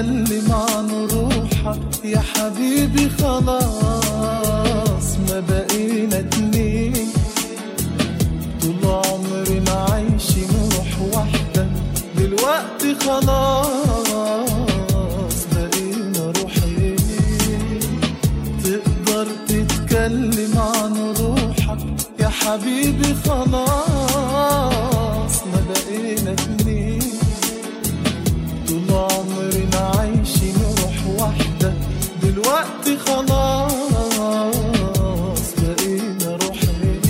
تتكلم عن روحك يا حبيبي خلاص ما بقينا اتنين طول عمرنا عايشين روح واحدة دلوقتي خلاص بقينا روحين تقدر تتكلم عن روحك يا حبيبي خلاص ما بقينا اتنين طول عمرنا عايشين روح واحدة دلوقتي خلاص بقينا روحين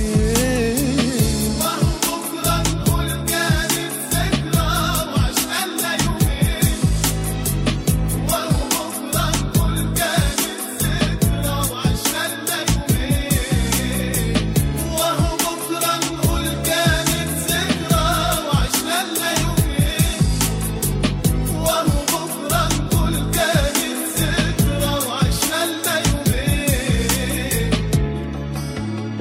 بكرة نقول كانت ذكرى وعشقنا يومين وهو بكرة نقول كانت ذكرى وعشقنا يومين وهو بكرة نقول كانت ذكرى وعشقنا يومين وهو بكرة نقول كانت ذكرى وعشقنا يومين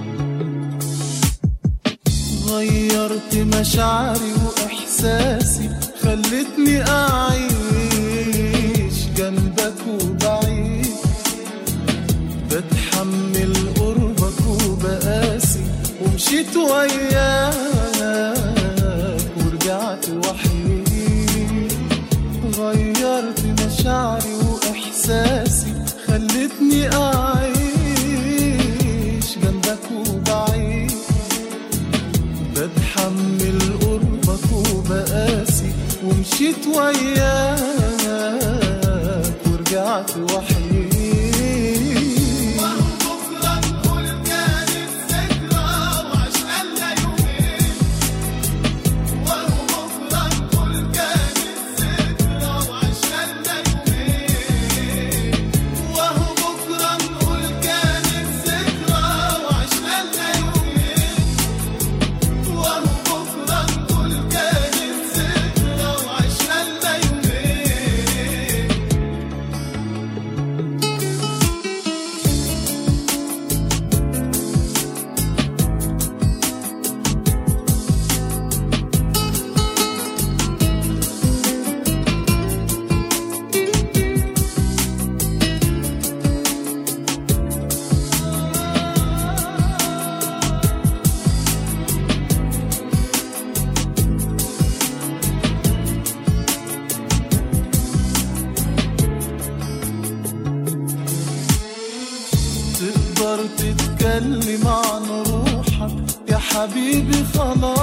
غيرت مشاعري وإحساسي خلتني أعيش جنبك وبعيد بتحمل قربك وبقاسي ومشيت وياك ورجعت وحيد غيرت مشاعري وإحساسي خلتني أعيش جنبك وبعيد بتحمل قربك وبقاسي ومشيت وياك ورجعت وحيد بكرة نقول كانت ذكرى وعشقنا يومين وهو بكرة نقول كانت ذكرى وعشقنا يومين وهو بكرة نقول كانت ذكرى وعشقنا يومين وهو بكرة نقول كانت ذكرى وعشقنا يومين تقدر تتكلم عن روحك يا حبيبي خلاص